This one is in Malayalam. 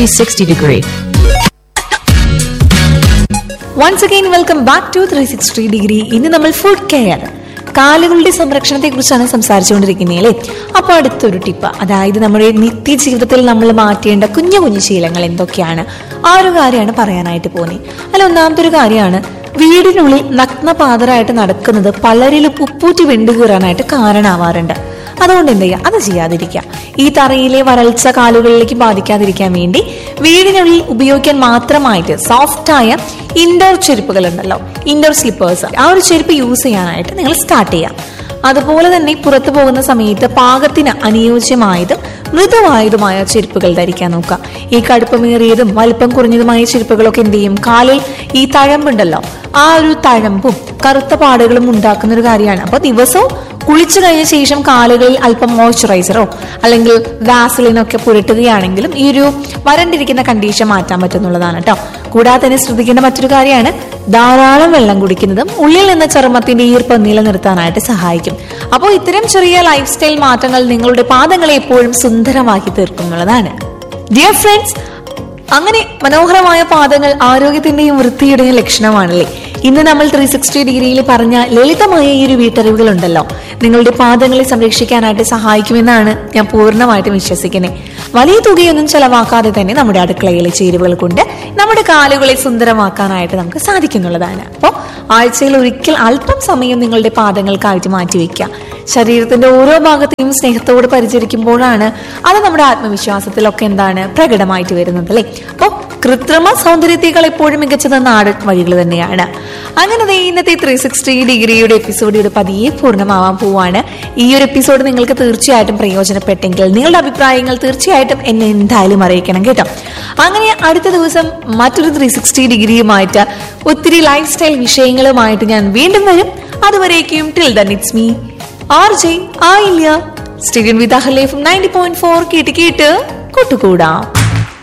360 degree. Once again welcome back to three sixty degree ഇന്ന് നമ്മൾ ഫുഡ് കെയർ കാലുകളുടെ സംരക്ഷണത്തെ കുറിച്ചാണ് സംസാരിച്ചുകൊണ്ടിരിക്കുന്നത് അല്ലേ അപ്പൊ അടുത്തൊരു ടിപ്പ് അതായത് നമ്മുടെ നിത്യജീവിതത്തിൽ നമ്മൾ മാറ്റേണ്ട കുഞ്ഞു കുഞ്ഞു ശീലങ്ങൾ എന്തൊക്കെയാണ് ആ ഒരു കാര്യമാണ് പറയാനായിട്ട് പോകുന്നത് അല്ല ഒന്നാമത്തെ ഒരു കാര്യമാണ് വീടിനുള്ളിൽ നഗ്നപാതരായിട്ട് നടക്കുന്നത് പലരിലും ഉപ്പൂറ്റി വെണ്ടുകീറാനായിട്ട് കാരണമാവാറുണ്ട് അതുകൊണ്ട് എന്ത് ചെയ്യുക അത് ചെയ്യാതിരിക്കുക ഈ തറയിലെ വരൾച്ച കാലുകളിലേക്ക് ബാധിക്കാതിരിക്കാൻ വേണ്ടി വീടിനുള്ളിൽ ഉപയോഗിക്കാൻ മാത്രമായിട്ട് സോഫ്റ്റായ ഇൻഡോർ ചെരുപ്പുകൾ ഉണ്ടല്ലോ ഇൻഡോർ സ്ലിപ്പേഴ്സ് ആ ഒരു ചെരുപ്പ് യൂസ് ചെയ്യാനായിട്ട് നിങ്ങൾ സ്റ്റാർട്ട് ചെയ്യാം അതുപോലെ തന്നെ പുറത്തു പോകുന്ന സമയത്ത് പാകത്തിന് അനുയോജ്യമായതും മൃദുവായതുമായ ചെരുപ്പുകൾ ധരിക്കാൻ നോക്കുക ഈ കടുപ്പമേറിയതും വലിപ്പം കുറഞ്ഞതുമായ ചെരുപ്പുകളൊക്കെ എന്ത് ചെയ്യും കാലിൽ ഈ തഴമ്പുണ്ടല്ലോ ആ ഒരു തഴമ്പും കറുത്ത പാടുകളും ഉണ്ടാക്കുന്ന ഒരു കാര്യമാണ് അപ്പൊ ദിവസവും കുളിച്ചു കഴിഞ്ഞ ശേഷം കാലുകളിൽ അല്പം മോയ്സ്ചറൈസറോ അല്ലെങ്കിൽ വാസലിനൊക്കെ പുരട്ടുകയാണെങ്കിലും ഈ ഒരു വരണ്ടിരിക്കുന്ന കണ്ടീഷൻ മാറ്റാൻ പറ്റുന്നുള്ളതാണ് കേട്ടോ കൂടാതെ തന്നെ ശ്രദ്ധിക്കേണ്ട മറ്റൊരു കാര്യമാണ് ധാരാളം വെള്ളം കുടിക്കുന്നതും ഉള്ളിൽ നിന്ന് ചർമ്മത്തിന്റെ ഈർപ്പം നിലനിർത്താനായിട്ട് സഹായിക്കും അപ്പോൾ ഇത്തരം ചെറിയ ലൈഫ് സ്റ്റൈൽ മാറ്റങ്ങൾ നിങ്ങളുടെ പാദങ്ങളെ എപ്പോഴും സുന്ദരമാക്കി തീർക്കുന്നുള്ളതാണ് ഡിയർ ഫ്രണ്ട്സ് അങ്ങനെ മനോഹരമായ പാദങ്ങൾ ആരോഗ്യത്തിന്റെയും വൃത്തിയുടെയും ലക്ഷണമാണല്ലേ ഇന്ന് നമ്മൾ ത്രീ സിക്സ്റ്റി ഡിഗ്രിയിൽ പറഞ്ഞ ലളിതമായ ഈ ഒരു വീട്ടറിവുകൾ ഉണ്ടല്ലോ നിങ്ങളുടെ പാദങ്ങളെ സംരക്ഷിക്കാനായിട്ട് സഹായിക്കുമെന്നാണ് ഞാൻ പൂർണ്ണമായിട്ടും വിശ്വസിക്കുന്നത് വലിയ തുകയൊന്നും ചെലവാക്കാതെ തന്നെ നമ്മുടെ അടുക്കളയിലെ ചേരുവകൾ കൊണ്ട് നമ്മുടെ കാലുകളെ സുന്ദരമാക്കാനായിട്ട് നമുക്ക് സാധിക്കുന്നുള്ളതാണ് അപ്പോൾ ആഴ്ചയിൽ ഒരിക്കൽ അല്പം സമയം നിങ്ങളുടെ പാദങ്ങൾക്കായിട്ട് മാറ്റിവെക്കുക ശരീരത്തിന്റെ ഓരോ ഭാഗത്തെയും സ്നേഹത്തോട് പരിചരിക്കുമ്പോഴാണ് അത് നമ്മുടെ ആത്മവിശ്വാസത്തിലൊക്കെ എന്താണ് പ്രകടമായിട്ട് വരുന്നത് അല്ലേ അപ്പോൾ കൃത്രിമ സൗന്ദര്യത്തേക്കാൾ എപ്പോഴും മികച്ചത് നാടൻ വഴികൾ തന്നെയാണ് അങ്ങനെ ദേ ഇന്നത്തെ ത്രീ സിക്സ്റ്റി ഡിഗ്രിയുടെ എപ്പിസോഡ് ഇവിടെ പതിയെ പൂർണ്ണമാവാൻ പോവാണ് ഈ ഒരു എപ്പിസോഡ് നിങ്ങൾക്ക് തീർച്ചയായിട്ടും പ്രയോജനപ്പെട്ടെങ്കിൽ നിങ്ങളുടെ അഭിപ്രായങ്ങൾ തീർച്ചയായിട്ടും എന്നെ എന്തായാലും അറിയിക്കണം കേട്ടോ അങ്ങനെ അടുത്ത ദിവസം മറ്റൊരു ത്രീ സിക്സ്റ്റി ഡിഗ്രിയുമായിട്ട് ഒത്തിരി ലൈഫ് സ്റ്റൈൽ വിഷയങ്ങളുമായിട്ട് ഞാൻ വീണ്ടും വരും അതുവരേക്കും till then it's me R J ആയില്ല സ്റ്റേഡിയം വിത്ത് അഹലേഫും നയൻറ്റി പോയിന്റ് ഫോർ കേട്ട് കേട്ട് കൂട്ടുകൂടാം